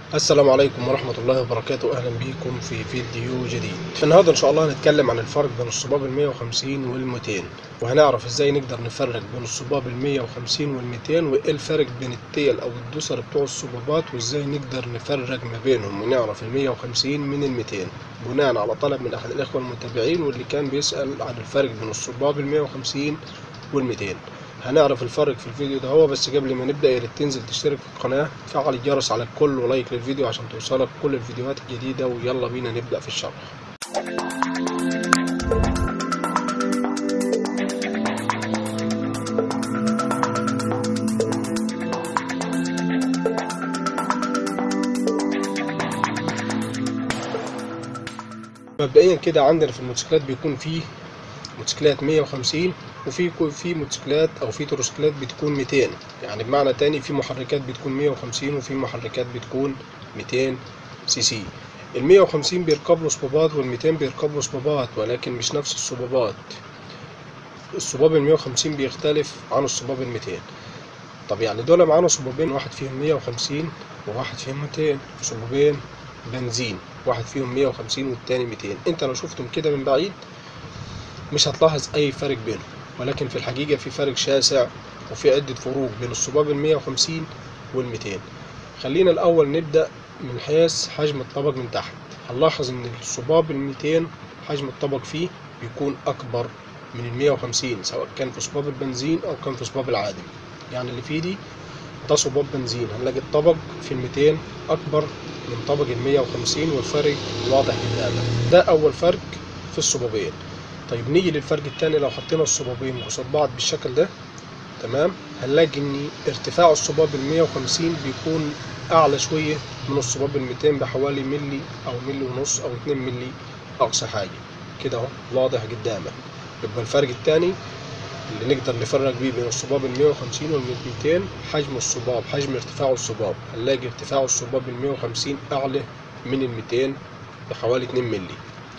السلام عليكم ورحمة الله وبركاته أهلا بكم في فيديو جديد النهاردة إن شاء الله هنتكلم عن الفرق بين الصباب ال 150 وال 200 وهنعرف إزاي نقدر نفرق بين الصباب ال 150 وال 200 وإيه الفرق بين التيل أو الدسر بتوع الصبابات وإزاي نقدر نفرق ما بينهم ونعرف ال 150 من ال 200 بناء على طلب من أحد الإخوة المتابعين واللي كان بيسأل عن الفرق بين الصباب ال 150 وال 200 هنعرف الفرق في الفيديو ده هو بس قبل ما نبدأ يا ريت تنزل تشترك في القناة فعل الجرس على الكل ولايك للفيديو عشان توصلك كل الفيديوهات الجديدة ويلا بينا نبدأ في الشرح مبدئيا كده عندنا في الموتوسيكلات بيكون فيه موتوسيكلات 150 وفي يكون في موتوسيكلات او في تروسيكلات بتكون 200 يعني بمعنى تاني في محركات بتكون 150 وفي محركات بتكون 200 سي سي ال 150 بيركب له صبابات وال 200 بيركب له صبابات ولكن مش نفس الصبابات الصباب ال 150 بيختلف عن الصباب ال 200 طب يعني دول معانا صبابين واحد فيهم 150 وواحد فيهم 200 صبابين بنزين واحد فيهم 150 والتاني 200 انت لو شفتهم كده من بعيد مش هتلاحظ اي فرق بينهم ولكن في الحقيقة في فرق شاسع وفي عدة فروق بين الصباب المية وخمسين والميتين خلينا الأول نبدأ من حيث حجم الطبق من تحت هنلاحظ إن الصباب الميتين حجم الطبق فيه بيكون أكبر من المية وخمسين سواء كان في صباب البنزين أو كان في صباب العادي يعني اللي فيه دي ده صباب بنزين هنلاقي الطبق في الميتين أكبر من طبق المية وخمسين والفرق واضح قدامك ده أول فرق في الصبابين طيب نيجي للفرق التاني لو حطينا الصبابين قصاد بعض بالشكل ده تمام هنلاقي ان ارتفاع الصباب ال 150 بيكون اعلى شويه من الصباب ال 200 بحوالي ملي او ملي ونص او 2 ملي اقصى حاجه كده اهو واضح قدامك يبقى الفرق التاني اللي نقدر نفرق بيه بين الصباب ال 150 وال 200 حجم الصباب حجم ارتفاع الصباب هنلاقي ارتفاع الصباب ال 150 اعلى من ال 200 بحوالي 2 ملي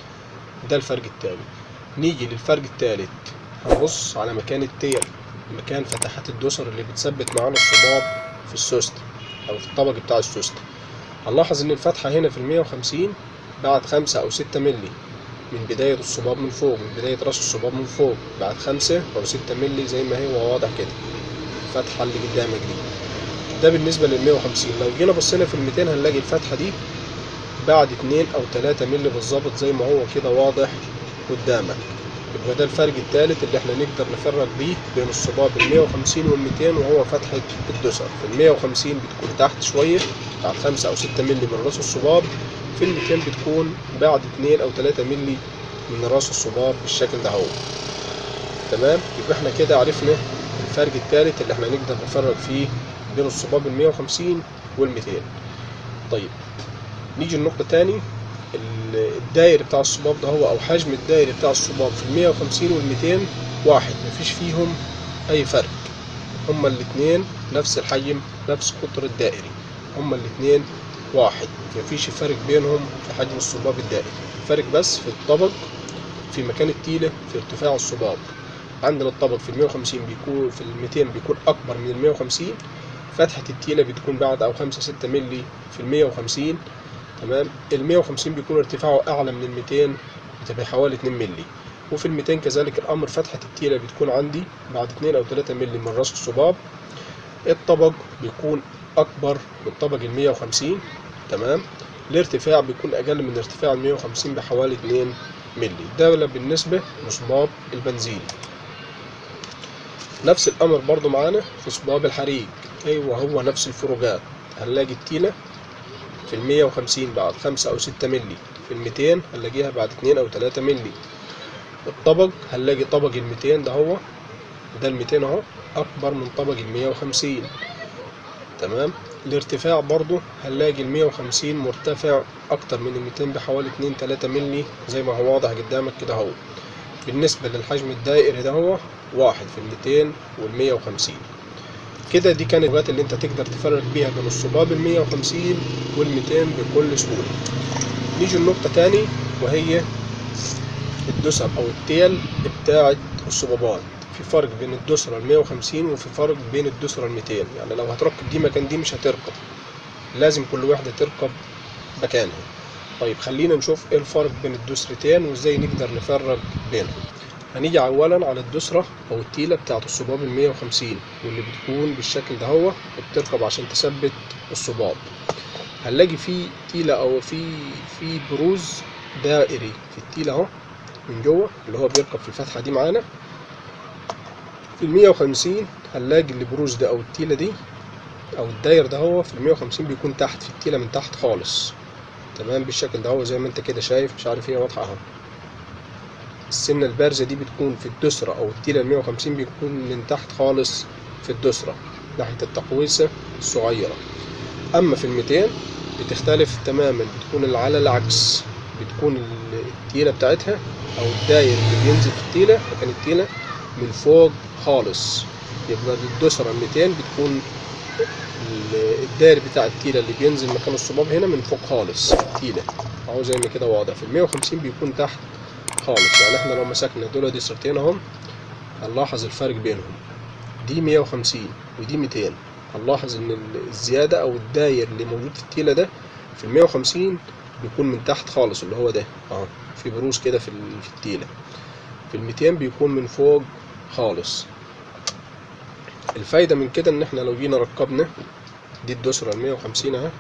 ده الفرق التاني نيجي للفرق الثالث هنبص على مكان التيل مكان فتحات الدسر اللي بتثبت معانا الصباب في السوست او في الطبق بتاع السوست هنلاحظ ان الفتحة هنا في المية وخمسين بعد خمسة او ستة ملي من بداية الصباب من فوق من بداية راس الصباب من فوق بعد خمسة او ستة ملي زي ما هي واضح كده الفتحة اللي قدامك دي ده بالنسبة للمية وخمسين لو جينا بصينا في الميتين هنلاقي الفتحة دي بعد اتنين او تلاتة ملي بالظبط زي ما هو كده واضح قدامك يبقى ده الفرق الثالث اللي احنا نقدر نفرق بيه بين الصباب ال 150 وال 200 وهو فتحة الدسر في ال 150 بتكون تحت شوية بعد 5 أو 6 مللي من راس الصباب في ال 200 بتكون بعد 2 أو 3 مللي من راس الصباب بالشكل ده هو تمام يبقى احنا كده عرفنا الفرق الثالث اللي احنا نقدر نفرق فيه بين الصباب ال 150 وال 200 طيب نيجي لنقطة تاني الداير بتاع الصباب ده هو او حجم الداير بتاع الصباب في ال 150 وال 200 واحد مفيش فيهم اي فرق هما الاتنين نفس الحجم نفس قطر الدائري هما الاتنين واحد مفيش فرق بينهم في حجم الصباب الدائري فرق بس في الطبق في مكان التيلة في ارتفاع الصباب عندنا الطبق في ال 150 بيكون في ال 200 بيكون اكبر من ال 150 فتحة التيلة بتكون بعد او 5 6 مللي في ال 150 تمام ال 150 بيكون ارتفاعه اعلى من ال 200 بتبقى حوالي 2 مللي وفي ال 200 كذلك الامر فتحه التيله بتكون عندي بعد 2 او 3 مللي من راس الصباب الطبق بيكون اكبر من طبق ال 150 تمام الارتفاع بيكون اقل من ارتفاع ال 150 بحوالي 2 مللي ده بالنسبه لصباب البنزين نفس الامر برضو معانا في صباب الحريق ايوه هو نفس الفروقات هنلاقي التيله في المية وخمسين بعد خمسة أو ستة ملي في الميتين هنلاقيها بعد اتنين أو تلاتة ملي الطبق هنلاقي طبق الميتين ده هو ده الميتين اهو أكبر من طبق المية وخمسين تمام الارتفاع برضو هنلاقي المية وخمسين مرتفع أكتر من الميتين بحوالي اتنين تلاتة ملي زي ما هو واضح قدامك كده اهو بالنسبة للحجم الدائري ده هو واحد في الميتين والمية وخمسين كده دي كانت اللغات اللي انت تقدر تفرق بيها بين الصباب ال 150 وال 200 بكل سهولة نيجي لنقطة تاني وهي الدسر او التيل بتاعة الصبابات في فرق بين الدسرة ال 150 وفي فرق بين الدسرة ال 200 يعني لو هتركب دي مكان دي مش هتركب لازم كل واحدة تركب مكانها طيب خلينا نشوف ايه الفرق بين الدسرتين وازاي نقدر نفرق بينهم هنيجي اولا على الدسرة او التيلة بتاعت الصباب المية وخمسين واللي بتكون بالشكل ده هو بتركب عشان تثبت الصباب هنلاقي في تيلة او في في بروز دائري في التيلة اهو من جوه اللي هو بيركب في الفتحة دي معانا في المية وخمسين هنلاقي البروز ده او التيلة دي او الداير ده هو في المية وخمسين بيكون تحت في التيلة من تحت خالص تمام بالشكل ده هو زي ما انت كده شايف مش عارف هي واضحة اهو السنة البارزة دي بتكون في الدسرة او التيلة المية وخمسين بيكون من تحت خالص في الدسرة ناحية التقويسة الصغيرة اما في الميتين بتختلف تماما بتكون على العكس بتكون التيلة بتاعتها او الداير اللي بينزل في التيلة مكان التيلة من فوق خالص يبقى الدسرة 200 بتكون الداير بتاع التيلة اللي بينزل مكان الصباب هنا من فوق خالص في التيلة اهو زي ما كده واضح في ال 150 بيكون تحت خالص يعني احنا لو مسكنا دول دسرتين اهم هنلاحظ الفرق بينهم دي 150 ودي 200 هنلاحظ ان الزيادة او الداير اللي موجود في التيلة ده في ال 150 بيكون من تحت خالص اللي هو ده اهو في بروز كده في في التيلة في ال 200 بيكون من فوق خالص الفايدة من كده ان احنا لو جينا ركبنا دي الدسرة المية وخمسين اهي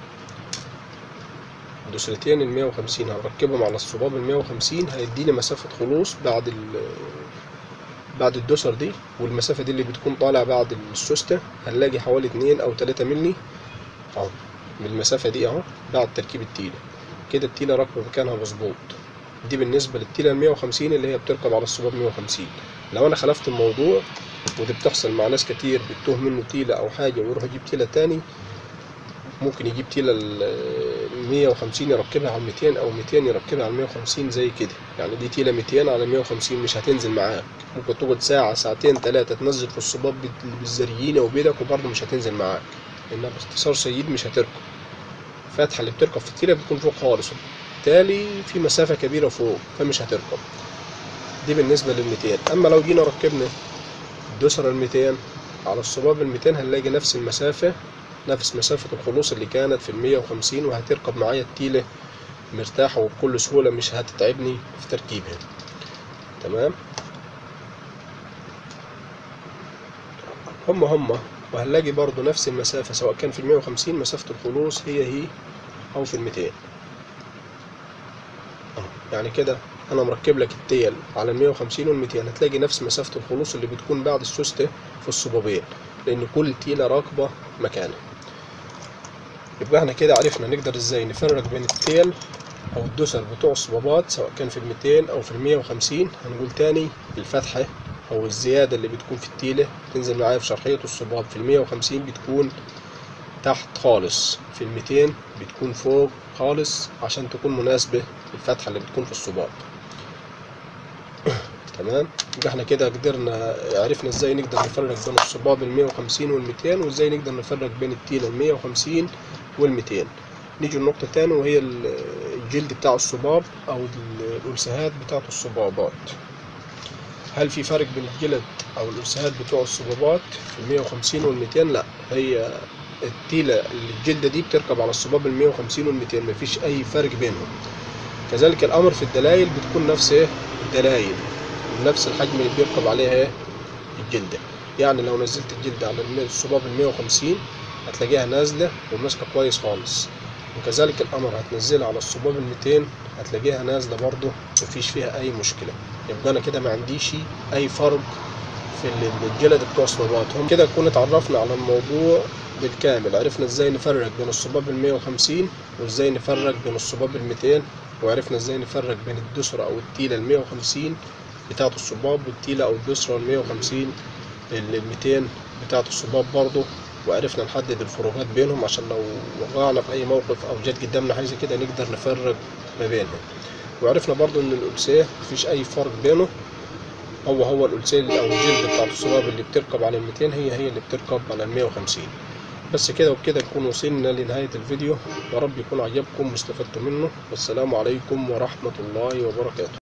الدسرتين المية وخمسين هنركبهم على الصباب المية وخمسين هيديني مسافة خلوص بعد ال بعد الدسر دي والمسافة دي اللي بتكون طالع بعد السوستة هنلاقي حوالي اتنين او تلاتة ملي اهو من المسافة دي اهو بعد تركيب التيلة كده التيلة راكبة مكانها مظبوط دي بالنسبة للتيلة المية وخمسين اللي هي بتركب على الصباب مية وخمسين لو انا خلفت الموضوع ودي بتحصل مع ناس كتير بتوه منه تيلة او حاجة ويروح يجيب تيلة تاني ممكن يجيب تيلة ال 150 يركبها على 200 او 200 يركبها على 150 زي كده يعني دي تيلة 200 على 150 مش هتنزل معاك ممكن تقعد ساعة ساعتين ثلاثة تنزل في الصباب بالزريين او بيدك وبرضه مش هتنزل معاك لانها باختصار شديد مش هتركب الفتحة اللي بتركب في التيلة بتكون فوق خالص بالتالي في مسافة كبيرة فوق فمش هتركب دي بالنسبة لل 200 اما لو جينا ركبنا الدسرة ال 200 على الصباب ال 200 هنلاقي نفس المسافة نفس مسافة الخلوص اللي كانت في المية وخمسين وهتركب معايا التيلة مرتاحة وبكل سهولة مش هتتعبني في تركيبها تمام هما هما وهنلاقي برضو نفس المسافة سواء كان في المية وخمسين مسافة الخلوص هي هي أو في الميتين يعني كده أنا مركب لك التيل على المية وخمسين والميتين هتلاقي نفس مسافة الخلوص اللي بتكون بعد السوستة في الصبابين لأن كل تيلة راكبة مكانها يبقى احنا كده عرفنا نقدر ازاي نفرق بين التيل او الدسر بتوع الصبابات سواء كان في الميتين او في المية وخمسين هنقول تاني الفتحة او الزيادة اللي بتكون في التيلة تنزل معايا في شرحية الصباب في المية وخمسين بتكون تحت خالص في الميتين بتكون فوق خالص عشان تكون مناسبة للفتحة اللي بتكون في الصباب تمام يبقى احنا كده قدرنا عرفنا ازاي نقدر نفرق بين الصباب ال 150 وال 200 وازاي نقدر نفرق بين التيله ال 150 وال 200 نيجي لنقطة تانية وهي الجلد بتاع الصباب او الألسهات بتاعت الصبابات هل في فرق بين الجلد او الألسهات بتوع الصبابات في ال 150 وال 200 لا هي التيلة الجلدة دي بتركب على الصباب ال 150 وال 200 مفيش أي فرق بينهم كذلك الأمر في الدلايل بتكون نفس الدلايل نفس الحجم اللي بيركب عليها الجلدة يعني لو نزلت الجلدة على الصباب ال 150 هتلاقيها نازلة وماسكة كويس خالص وكذلك الأمر هتنزلها على الصباب ال 200 هتلاقيها نازلة برضه مفيش فيها أي مشكلة يبقى أنا كده ما عنديش أي فرق في الجلد بتوع الصبابات هم كده نكون اتعرفنا على الموضوع بالكامل عرفنا ازاي نفرق بين الصباب ال 150 وازاي نفرق بين الصباب ال 200 وعرفنا ازاي نفرق بين الدسرة او التيلة ال 150 بتاعة الصباب والتيلة او الدسرة ال 150 ال 200 بتاعة الصباب برضو وعرفنا نحدد الفروقات بينهم عشان لو وقعنا في اي موقف او جت قدامنا حاجة كده نقدر نفرق ما بينهم وعرفنا برضو ان الألسيه مفيش اي فرق بينه هو هو الألسيه او الجلد بتاعة الصباب اللي بتركب على ال 200 هي هي اللي بتركب على ال 150 بس كده وبكده نكون وصلنا لنهاية الفيديو يا رب يكون عجبكم واستفدتوا منه والسلام عليكم ورحمة الله وبركاته